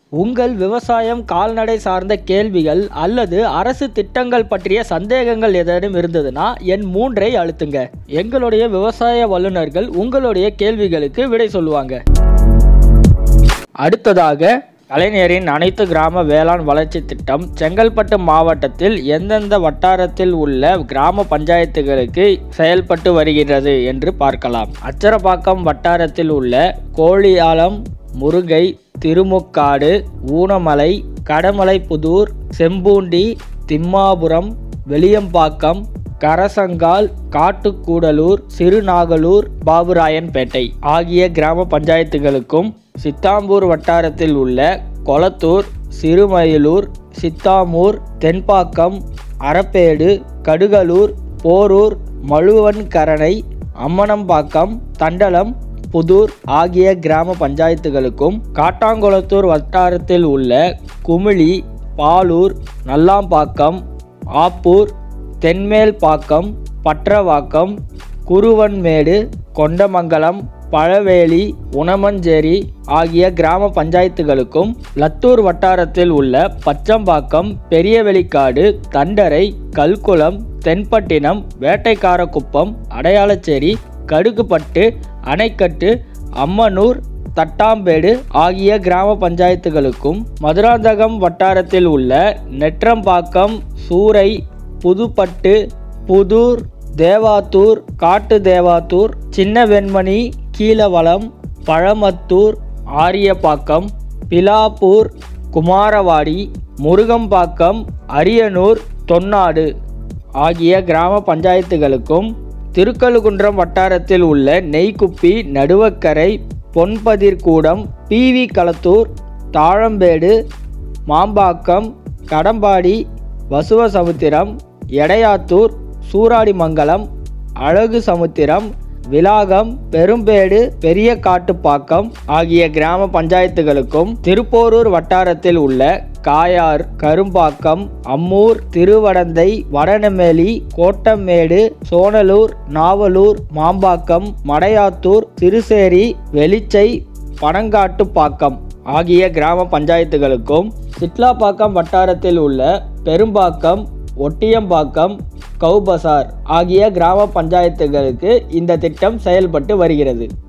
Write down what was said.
உங்கள் விவசாயம் கால்நடை சார்ந்த கேள்விகள் அல்லது அரசு திட்டங்கள் பற்றிய சந்தேகங்கள் ஏதேனும் இருந்ததுன்னா என் மூன்றை அழுத்துங்க எங்களுடைய விவசாய வல்லுநர்கள் உங்களுடைய கேள்விகளுக்கு விடை சொல்லுவாங்க அடுத்ததாக கலைஞரின் அனைத்து கிராம வேளாண் வளர்ச்சி திட்டம் செங்கல்பட்டு மாவட்டத்தில் எந்தெந்த வட்டாரத்தில் உள்ள கிராம பஞ்சாயத்துகளுக்கு செயல்பட்டு வருகிறது என்று பார்க்கலாம் அச்சரப்பாக்கம் வட்டாரத்தில் உள்ள கோழியாலம் முருகை திருமுக்காடு ஊனமலை கடமலைப்புதூர் செம்பூண்டி திம்மாபுரம் வெளியம்பாக்கம் கரசங்கால் காட்டுக்கூடலூர் சிறுநாகலூர் பாபுராயன்பேட்டை ஆகிய கிராம பஞ்சாயத்துகளுக்கும் சித்தாம்பூர் வட்டாரத்தில் உள்ள கொளத்தூர் சிறுமயிலூர் சித்தாமூர் தென்பாக்கம் அரப்பேடு கடுகலூர் போரூர் மழுவன்கரணை அம்மனம்பாக்கம் தண்டலம் புதூர் ஆகிய கிராம பஞ்சாயத்துகளுக்கும் காட்டாங்குளத்தூர் வட்டாரத்தில் உள்ள குமிழி பாலூர் நல்லாம்பாக்கம் ஆப்பூர் தென்மேல்பாக்கம் பற்றவாக்கம் குருவன்மேடு கொண்டமங்கலம் பழவேலி உணமஞ்சேரி ஆகிய கிராம பஞ்சாயத்துகளுக்கும் லத்தூர் வட்டாரத்தில் உள்ள பச்சம்பாக்கம் பெரியவெளிக்காடு தண்டரை கல்குளம் தென்பட்டினம் வேட்டைக்காரக்குப்பம் அடையாளச்சேரி கடுகுப்பட்டு அணைக்கட்டு அம்மனூர் தட்டாம்பேடு ஆகிய கிராம பஞ்சாயத்துகளுக்கும் மதுராந்தகம் வட்டாரத்தில் உள்ள நெற்றம்பாக்கம் சூறை புதுப்பட்டு புதூர் தேவாத்தூர் காட்டு தேவாத்தூர் சின்ன வெண்மணி கீழவளம் பழமத்தூர் ஆரியப்பாக்கம் பிலாப்பூர் குமாரவாடி முருகம்பாக்கம் அரியனூர் தொன்னாடு ஆகிய கிராம பஞ்சாயத்துகளுக்கும் திருக்கழுகுன்றம் வட்டாரத்தில் உள்ள நெய்க்குப்பி நடுவக்கரை பொன்பதிர்கூடம் பிவி களத்தூர் தாழம்பேடு மாம்பாக்கம் கடம்பாடி வசுவசமுத்திரம் எடையாத்தூர் சூராடிமங்கலம் அழகு சமுத்திரம் விலாகம் பெரும்பேடு பெரிய காட்டுப்பாக்கம் ஆகிய கிராம பஞ்சாயத்துகளுக்கும் திருப்போரூர் வட்டாரத்தில் உள்ள காயார் கரும்பாக்கம் அம்மூர் திருவடந்தை வடநெம்மேலி கோட்டம்மேடு சோனலூர் நாவலூர் மாம்பாக்கம் மடையாத்தூர் திருசேரி வெளிச்சை பனங்காட்டுப்பாக்கம் ஆகிய கிராம பஞ்சாயத்துகளுக்கும் சிட்லாப்பாக்கம் வட்டாரத்தில் உள்ள பெரும்பாக்கம் ஒட்டியம்பாக்கம் கௌபசார் ஆகிய கிராம பஞ்சாயத்துகளுக்கு இந்த திட்டம் செயல்பட்டு வருகிறது